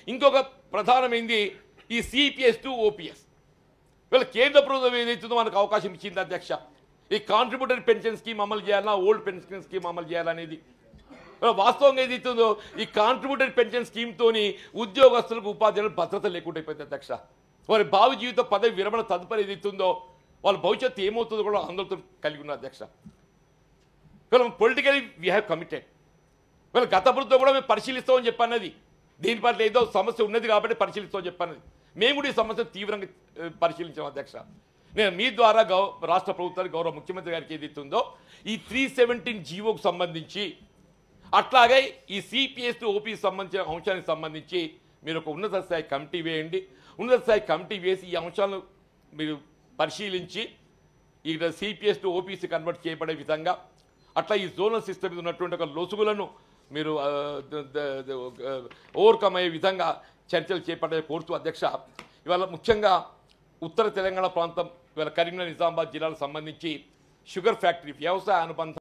ఇంకొక ప్రధానమైంది ఈ సిపిఎస్ టు ఓపీఎస్ వీళ్ళ కేంద్ర ప్రభుత్వం ఏదైతుందో మనకు అవకాశం ఇచ్చింది అధ్యక్ష ఈ కాంట్రిబ్యూటరీ పెన్షన్ స్కీమ్ అమలు చేయాలా ఓల్డ్ పెన్షన్ స్కీమ్ అమలు చేయాలనేది వీళ్ళ వాస్తవంగా ఏదైతుందో ఈ కాంట్రిబ్యూటరీ పెన్షన్ స్కీమ్తోని ఉద్యోగస్తులకు ఉపాధ్యాయులకు భద్రత లేకుండా అయిపోయింది అధ్యక్ష వారి భావి జీవిత పదవి విరమణ తదుపరి ఏదైతుందో వాళ్ళ భవిష్యత్తు ఏమవుతుందో కూడా ఆందోళన కలిగి ఉన్నారు అధ్యక్ష వీళ్ళ పొలిటికలీ వీ హ్యావ్ కమిటెడ్ వీళ్ళ గత ప్రభుత్వం కూడా మేము పరిశీలిస్తామని చెప్పన్నది దీని పట్ల ఏదో సమస్య ఉన్నది కాబట్టి పరిశీలిస్తామని చెప్పన్నది మేము కూడా ఈ సమస్య తీవ్రంగా ఆ, పరిశీలించాం అధ్యక్ష నేను మీ ద్వారా గౌ రాష్ట్ర ప్రభుత్వానికి గౌరవ ముఖ్యమంత్రి గారికి ఏదైతే ఉందో ఈ త్రీ సెవెంటీన్ జీవోకు సంబంధించి అట్లాగే ఈ సిపిఎస్ ఓపీకి సంబంధించిన అంశానికి సంబంధించి మీరు ఒక ఉన్నత స్థాయి కమిటీ వేయండి ఉన్నత స్థాయి కమిటీ వేసి ఈ అంశాలను మీరు పరిశీలించి ఇక్కడ సిపిఎస్ టు ఓపీసీ కన్వర్ట్ చేయబడే విధంగా అట్లా ఈ జోనల్ సిస్టమ్ మీద ఉన్నటువంటి ఒక లొసుగులను మీరు ఓవర్కమ్ అయ్యే విధంగా చర్చలు చేపట్టే కోరుతూ అధ్యక్ష ఇవాళ ముఖ్యంగా ఉత్తర తెలంగాణ ప్రాంతం ఇవాళ కరీంనగర్ నిజామాబాద్ జిల్లాలకు సంబంధించి షుగర్ ఫ్యాక్టరీ వ్యవసాయ అనుబంధ